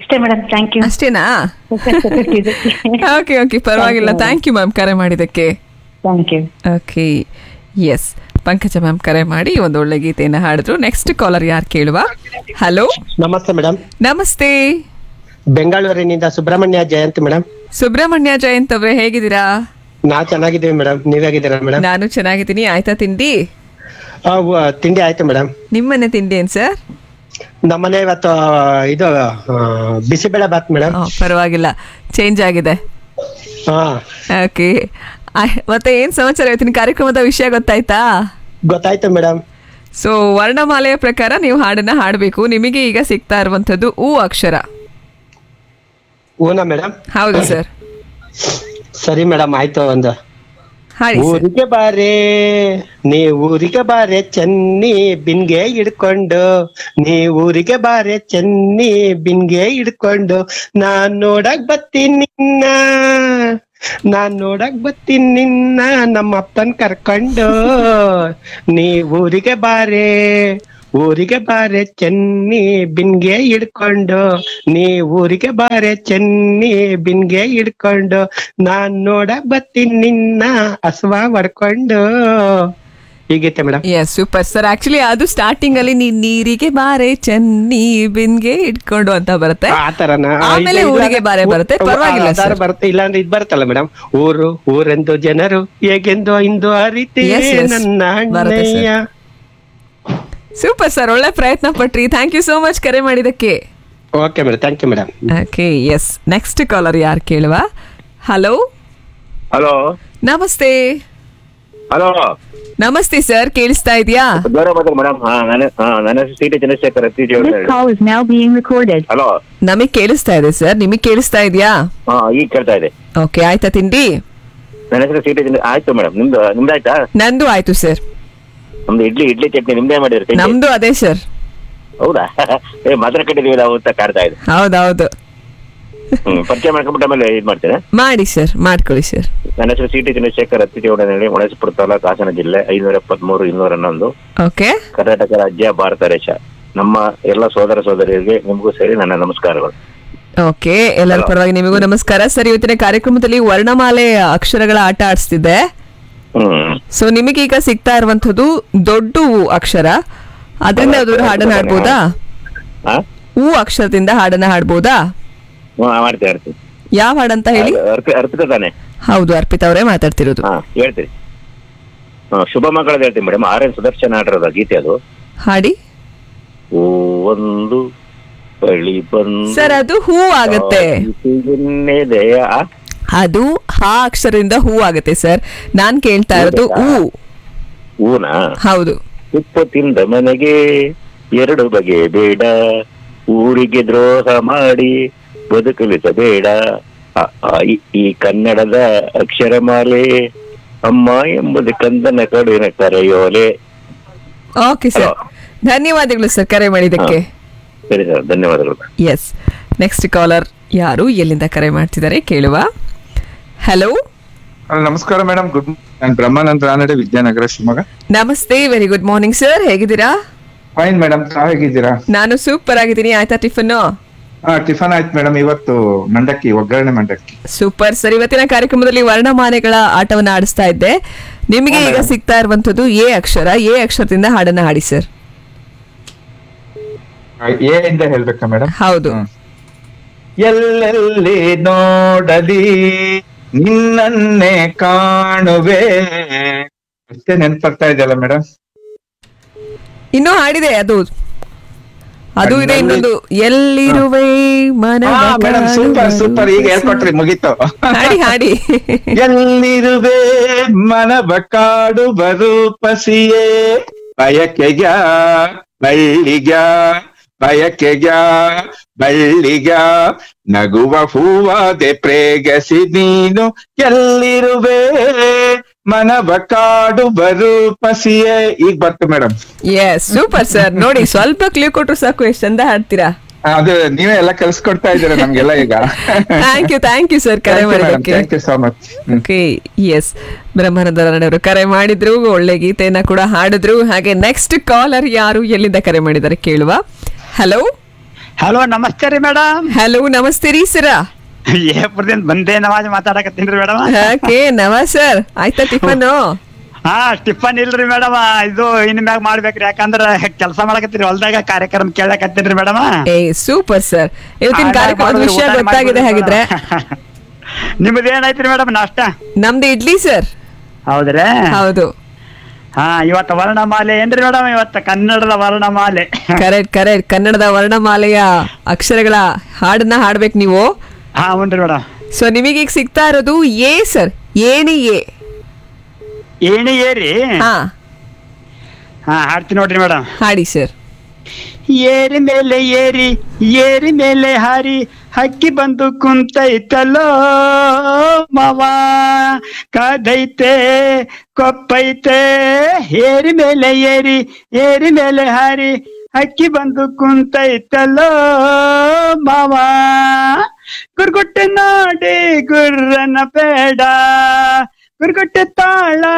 ಅಷ್ಟೇ madam thank you ಅಷ್ಟೇನಾ okay okay ಪರವಾಗಿಲ್ಲ ಥ್ಯಾಂಕ್ ಯು ಮ್ಯಾಮ್ ಕರೆ ಮಾಡಿದ್ದಕ್ಕೆ thank you okay yes Pankaja ma'am ಕರೆ ಮಾಡಿ ಒಂದು ಒಳ್ಳೆ ಗೀತೆಯನ್ನು ಹಾಡಿದ್ರು ನೆಕ್ಸ್ಟ್ ಕಾಲರ್ ಯಾರು ಕೇಳುವ ಹಲೋ ನಮಸ್ತೆ ಮೇಡಮ್ ನಮಸ್ತೆ ಬೆಂಗಳೂರಿನಿಂದ ಸುಬ್ರಹ್ಮಣ್ಯ ಜಯಂತ್ ಮೇಡಮ್ ಸುಬ್ರಹ್ಮಣ್ಯ ಜಯಂತ್ ಅವ್ರೆ ಹೇಗಿದ್ದೀರಾ ನಾ ಚೆನ್ನಾಗಿದ್ದೀವಿ ಮೇಡಮ್ ನೀವ್ ಹೇಗಿದ್ದೀರಾ ಮೇಡಮ್ ನಾನು ಚೆನ್ನಾಗಿದ್ದೀನಿ ಆಯ್ತಾ ತಿಂಡಿ ಆ, ವ- ತಿಂಡಿ ಆಯ್ತು ಮೇಡಮ್ ನಿಮ್ಮನೆ ತಿಂಡಿ ಏನ್ ಸರ್ ನಮ್ಮನೆ ಇವತ್ತು ಆ, ಇದು ಆ, ಬಿಸಿಬೇಳೆ ಬಾತ್ ಮೇಡಮ್ ಪರವಾಗಿಲ್ಲ ಚೇಂಜ್ ಆಗಿದೆ ಹಾ ಓಕೆ ಮತ್ತೆ ಏನ್ ಸಮಾಚಾರ ಇವತ್ತಿನ ಕಾರ್ಯಕ್ರಮದ ವಿಷಯ ಗೊತ್ತಾಯ್ತಾ ಗೊತ್ತಾಯ್ತು ಮೇಡಮ್ ಸೊ ವರ್ಣಮಾಲೆಯ ಪ್ರಕಾರ ನೀವು ಹಾಡನ್ನ ಹಾಡಬೇಕು ನಿಮಗೆ ಈಗ ಸಿಗ್ತಾ ಇರುವಂತದ್ದು ಉ ಅಕ್ಷರ ಊನಾ ಮೇಡಮ್ ಹೌದು ಸರ್ ಸರಿ ಮೇಡಮ್ ಆಯ್ತು ಒಂದು ಹಾಡಿ ಸರ್ ಊರಿಗೆ ಬಾರೆ ನೀ ಊರಿಗೆ ಬಾರೆ ಚೆನ್ನಿ ಬಿನ್ಗೆ ಹಿಡ್ಕೊಂಡು ನೀ ಊರಿಗೆ ಬಾರೆ ಚೆನ್ನಿ ಬಿನ್ಗೆ ಹಿಡ್ಕೊಂಡು ನಾನ್ ನೋಡಕ್ ಬತ್ತೀನಿ ನಿನ್ನ ನಾನ್ ನೋಡಕ್ ಬತ್ತೀನಿ ನಿನ್ನ ನಮ್ಮ ಅಪ್ಪನ್ ಕರ್ಕೊಂಡು ನೀ ಊರಿಗೆ ಬಾರೆ ಊರಿಗೆ ಬಾರೆ ಚೆನ್ನಿ ಬಿನ್ಗೆ ಹಿಡ್ಕೊಂಡು ನೀ ಊರಿಗೆ ಬಾರೆ ಚೆನ್ನಿ ಬಿನ್ಗೆ ಹಿಡ್ಕೊಂಡು ನಾನ್ ನೋಡಕ್ ಬತ್ತೀನಿ ನಿನ್ನ ಹಸುವ ಹೊಡ್ಕೊಂಡು ಹೀಗೈತೆ madam yes super sir actually ಅದು ಸ್ಟಾರ್ಟಿಂಗ್ ಅಲ್ಲಿ ನೀ ನೀರಿಗೆ ಬಾರೆ ಚೆನ್ನಿ ಬಿನ್ಗೆ ಇಟ್ಕೊಂಡು ಅಂತ ಬರುತ್ತೆ ಆ ತರನ ಆಮೇಲೆ ಊರಿಗೆ ಬಾರೆ ಬರುತ್ತೆ ಪರವಾಗಿಲ್ಲ ಸರ್ ಬರುತ್ತೆ ಇಲ್ಲಾಂದ್ರೆ ಇದ್ ಬರುತ್ತಲ್ಲ ಮೇಡಮ್ ಊರು ಊರೆಂದು ಜನರು ಹೇಗೆಂದು ಇಂದು ಅರಿತೇ Yes, yes. ನನ್ನ ಬರುತ್ತೆ sir. ಅಣ್ಣಯ್ಯ ಸೂಪರ್ ಸರ್ ಒಳ್ಳೆ ಪ್ರಯತ್ನ ಪಟ್ರಿ ಥ್ಯಾಂಕ್ ಯು ಸೋ ಮಚ್ ಕರೆ ಮಾಡಿದಕ್ಕೆ okay madam thank you madam okay yes next caller ಯಾರು ಕೇಳುವ ಹಲೋ ಹಲೋ ನಮಸ್ತೆ ಹಲೋ ನಮಸ್ತೆ ಸರ್ ಕೇಳಿಸ್ತಾ ಇದೆಯಾ ದೂರ ಮಾತಾಡಿ ಮೇಡಮ್ ಹಾ ನನ್ನ ಹಾ ನನ್ನ ಹೆಸರು ಸಿ ಟಿ ಚಂದ್ರಶೇಖರ್ ಅತ್ತೀಜಿ This call is now being recorded. Hello ನಮಗ್ ಕೇಳಿಸ್ತಾ ಇದೆ ಸರ್ ನಿಮಗೆ ಕೇಳಿಸ್ತಾ ಇದೆಯಾ ಹಾ ಈಗ ಕೇಳ್ತಾ ಇದೆ ಓಕೆ ಆಯ್ತಾ ತಿಂಡಿ ನನ್ನ ಹೆಸರು ಸಿ ಟಿ ಚಂದ್ರ ಆಯ್ತು ಮೇಡಮ್ ನಿಮ್ದು ನಿಮ್ದು ಆಯ್ತಾ ನಂದು ಆಯ್ತು ಸರ್ ನಮ್ದು ಇಡ್ಲಿ ಇಡ್ಲಿ ಚಟ್ನಿ ನಿಮ್ದೇ ಮಾಡಿದ್ರಿ ತಿಂಡಿ? ನಮ್ದು ಅದೇ ಸರ್ ಹೌದಾ ಏ ಮಾತ್ರ ಕಟ್ಟಿದೀವಿ ನಾವು ಅಂತ ಕಾಡ್ತಾ ಇದೆ ಹೌದೌದು ಹ್ಮ್ ಪರಿಚಯ ಮಾಡ್ಕೊಂಡ್ಬಿಟ್ಟ ಮೇಲೆ ಇದ್ ಮಾಡ್ತೇನೆ ಮಾಡಿ ಸರ್ ಮಾಡ್ಕೊಳ್ಳಿ ಸರ್ ನನ್ನ ಹೆಸರು ಸಿ ಟಿ ಚಂದ್ರಶೇಖರ್ ಅತ್ತಿಜಿ ಹೇಳಿ ಹೊಳೆಸಪುರ ತಾಲೂಕು ಹಾಸನ ಜಿಲ್ಲೆ ಐನೂರ ಎಪ್ಪತ್ಮೂರು ಇನ್ನೂರ ಹನ್ನೊಂದು ಓಕೆ ಕರ್ನಾಟಕ ರಾಜ್ಯ ಭಾರತ ದೇಶ ನಮ್ಮ ಎಲ್ಲ ಸೋದರ ಸೋದರಿಯರಿಗೆ ನಿಮಗೂ ಸೇರಿ ನನ್ನ ನಮಸ್ಕಾರಗಳು ಓಕೆ ಎಲ್ಲರ ಪರವಾಗಿ ನಿಮಗೂ ನಮಸ್ಕಾರ ಸರ್ ಇವತ್ತಿನ ಕಾರ್ಯಕ್ರಮದಲ್ಲಿ ವರ್ಣಮಾಲೆ ಅಕ್ಷರಗಳ ಆಟ ಆಡಿಸ್ತಿದ್ದೆ ಹ್ಮ್ ಸೊ ನಿಮಗೀಗ ಸಿಗ್ತಾ ಇರುವಂತದ್ದು ದೊಡ್ಡ ಉ ಅಕ್ಷರ ಅದರಿಂದ ಯಾವ್ದಾದ್ರು ಹಾಡನ್ನ ಹಾಡ್ಬೋದಾ ಹಾ ಉ ಅಕ್ಷರದಿಂದ ಹಾಡನ್ನ ಹಾಡ್ಬೋದಾ ಹ್ಮ್ ಮಾಡ್ತೀನಿ ಮಾಡ್ತೀನಿ ಯಾವ ಹಾಡಂತ ಹೇಳಿ ಅರ್ಥ ಅರ್ಥ ತಾನೆ ಹೌದು ಅರ್ಪಿತಾ ಅವರೇ ಮಾತಾಡ್ತಿರೋದು ಹಾ ಹೇಳ್ತೀನಿ ಹಾ ಶುಭ ಮಕ್ಕಳದ ಹೇಳ್ತೀನಿ ಮೇಡಮ್ ಆರ್ ಎನ್ ಸುದರ್ಶನ ಆಡಿರೋದ ಗೀತೆ ಅದು ಹಾಡಿ ಓ ಒಂದು ಬಳಿ ಬಂದು ಸರ್ ಅದು ಹೂ ಆಗತ್ತೆ ಸಾಗಿಸಿದೆಯ. ಆ? ಅದು ಹಾ ಅಕ್ಷರದಿಂದ ಹೂ ಆಗುತ್ತೆ ಸರ್ ನಾನ್ ಕೇಳ್ತಾ ಇರೋದು ಉ ಊನಾ ಹೌದು ಉಪ್ಪು ತಿಂದ ಮನೆಗೆ ಎರಡು ಬಗೆ ಬೇಡ ಊರಿಗೆ ದ್ರೋಹ ಮಾಡಿ ಬದುಕಲಿಸಬೇಡ ಅ, ಆ, ಇ, ಈ ಕನ್ನಡದ ಅಕ್ಷರಮಾಲೆ ಅಮ್ಮ ಎಂಬುದು ಕಂದನ ಕಡಿನ ಕರೆಯೋಲೆ ಓಕೆ ಸರ್ ಧನ್ಯವಾದಗಳು ಸರ್ ಕರೆ ಮಾಡಿದ್ದಕ್ಕೆ ಸರಿ ಸರ್ ಧನ್ಯವಾದಗಳು ಎಸ್ ನೆಕ್ಸ್ಟ್ ಕಾಲರ್ ಯಾರು ಎಲ್ಲಿಂದ ಕರೆ ಮಾಡ್ತಿದ್ದಾರೆ ಕೇಳುವ ಹಲೋ ಹಲೋ ನಮಸ್ಕಾರ ಮೇಡಮ್ ಗುಡ್ ನಾನು ಬ್ರಹ್ಮಾನಂದ ರಾನಡೆ ವಿದ್ಯಾನಗರ ಶಿವಮೊಗ್ಗ ನಮಸ್ತೆ ವೆರಿ ಗುಡ್ ಮಾರ್ನಿಂಗ್ ಸರ್ ಹೇಗಿದ್ದೀರಾ ಫೈನ್ ಮೇಡಮ್ ತಾವ್ ಹೇಗಿದ್ದೀರಾ ನಾನು ಸೂಪರ್ ಆಗಿದ್ದೀನಿ ಆಯ್ತಾ ಟಿಫನ್ ಹಾ ಟಿಫನ್ ಆಯ್ತು ಮೇಡಮ್ ಇವತ್ತು ಮಂಡಕ್ಕಿ ಒಗ್ಗರಣೆ ಮಂಡಕ್ಕಿ ಸೂಪರ್ ಸರ್ ಇವತ್ತಿನ ಕಾರ್ಯಕ್ರಮದಲ್ಲಿ ವರ್ಣಮಾನೆಗಳ ಆಟವನ್ನ ಆಡಿಸ್ತಾ ಇದ್ದೆ ನಿಮಗೆ ಈಗ ಸಿಗ್ತಾ ಇರುವಂತದ್ದು ಎ ಅಕ್ಷರ ಎ ಅಕ್ಷರದಿಂದ ಹಾಡನ್ನ ಹಾಡಿ ಸರ್ ಆ, ಎ ಇಂದ ಹೇಳ್ಬೇಕಾ ಮೇಡಮ್ ಹೌದು ಎಲ್ಲೆಲ್ಲಿ ನೋಡಲಿ ನಿನ್ನನ್ನೇ ಕಾಣುವೆ ಅಷ್ಟೇ ನೆನ್ಪಾಗ್ತಾ ಇದೆಯಲ್ಲ ಮೇಡಮ್ ಇನ್ನೂ ಹಾಡಿದೆ ಅದು ಅದು ಇದೆ ಇನ್ನೊಂದು ಎಲ್ಲಿರುವೆ ಮನ ಮೇಡಮ್ ಸೂಪರ್ ಸೂಪರ್ ಈಗ ಹೇಳ್ಕೊಟ್ರಿ ಮುಗೀತು ಹಾಡಿ ಹಾಡಿ ಎಲ್ಲಿರುವೆ ಮನವ ಕಾಡು ಬರೂಪಸಿಯೇ ಬಯಕೆಗ ಬಳ್ಳಿಗ ಬಯಕೆಗ ಬಳ್ಳಿಗ ನಗುವ ಹೂವಾದೆ ಪ್ರೇಗಸಿ ನೀನು ಎಲ್ಲಿರುವೆ ಮನವ ಕಾಡು ಬರೂಪಸಿಯೇ ಈಗ ಬರ್ತು ಮೇಡಮ್ ಎಸ್ ಸೂಪರ್ ಸರ್ ನೋಡಿ ಸ್ವಲ್ಪ ಕ್ಲೂ ಕೊಟ್ರು ಸಾಕು ಎಷ್ಟು ಚಂದ ಹಾಡ್ತೀರಾ ಅದು ನೀವೇ ಎಲ್ಲ ಕಲ್ಸ್ಕೊಡ್ತಾ ಇದ್ದೀರಾ ನಮ್ಗೆಲ್ಲ ಈಗ thank you thank you sir ಕರೆ ಮಾಡಿದ್ದಕ್ಕೆ thank you so much okay yes Brahmananda ಅವರು ಕರೆ ಮಾಡಿದ್ರು ಒಳ್ಳೆ ಗೀತೆಯನ್ನ ಕೂಡ ಹಾಡಿದ್ರು ಹಾಗೆ ನೆಕ್ಸ್ಟ್ ಕಾಲರ್ ಯಾರು ಎಲ್ಲಿಂದ ಕರೆ ಮಾಡಿದ್ದಾರೆ ಕೇಳುವ ಹಲೋ ಹಲೋ ನಮಸ್ತೆ ರೀ ಮೇಡಮ್ ಹಲೋ ನಮಸ್ತೆ ರೀ ಸರ ಏಪ್ರದಿಂದ ಬಂದೇ ನವಾಜ್ ಮಾತಾಡಕತ್ತೀನಿ ರೀ ಮೇಡಮ್ ಓಕೆ ನವಾ ಸರ್ ಆಯ್ತಾ ಟಿಫನ್ ಹಾ ಟಿಫನ್ ಇಲ್ರಿ ಮೇಡಮ್ ಇದು ಇನ್ ಮ್ಯಾಗ ಮಾಡ್ಬೇಕ್ರಿ ಯಾಕಂದ್ರ ಕೆಲಸ ಮಾಡಕತ್ತೀರಿ ಹೊಲ್ದಾಗ ಕಾರ್ಯಕ್ರಮ ಕೇಳಕತ್ತೀನಿ ರೀ ಮೇಡಮ್ ಏ ಸೂಪರ್ ಸರ್ ಇವತ್ತಿನ ಕಾರ್ಯಕ್ರಮದ ವಿಷಯ ಗೊತ್ತಾಗಿದೆ ಹಾಗಿದ್ರೆ ನಿಮ್ದು ಏನೈತ್ರಿ ಮೇಡಮ್ ನಾಷ್ಟ ನಮ್ದು ಇಡ್ಲಿ ಸರ್ ಹೌದ್ರಾ ಹೌದು ಹಾ ಇವತ್ತ ವರ್ಣಮಾಲೆ ಏನ್ರಿ ಮೇಡಮ್ ಇವತ್ತ ಕನ್ನಡದ ವರ್ಣಮಾಲೆ ಕರೆಕ್ಟ್ ಕರೆಕ್ಟ್ ಕನ್ನಡದ ವರ್ಣಮಾಲೆಯ ಅಕ್ಷರಗಳ ಹಾಡನ್ನ ಹಾಡ್ಬೇಕು ನೀವು ಹಾ ಹ್ಞೂನ್ರಿ ಮೇಡಮ್ ಸೊ ನಿಮಗೀಗ ಸಿಗ್ತಾ ಇರೋದು ಎ ಸರ್ ಏನಿ ಎ ಏಣಿ ಏರಿ ಹಾ ಹಾ ಹಾಡ್ತೀನಿ ನೋಡ್ರಿ ಮೇಡಮ್ ಹಾಡಿ ಸರ್ ಏರಿ ಮೇಲೆ ಏರಿ ಏರಿ ಮೇಲೆ ಹಾರಿ ಹಕ್ಕಿ ಬಂದು ಕುಂತೈತಲ್ಲೋ ಮವ ಕದೈತೆ ಕೊಪ್ಪೈತೆ ಏರಿ ಮೇಲೆ ಏರಿ ಏರಿ ಮೇಲೆ ಹಾರಿ ಹಕ್ಕಿ ಬಂದು ಕುಂತೈತಲ್ಲೋ ಮಾವ ಗುರ್ಗುಟ್ಟೆ ನಾಡಿ ಗುರ್ರನ ಬೇಡ ಗುರ್ಗುಟ್ಟೆ ತಾಳ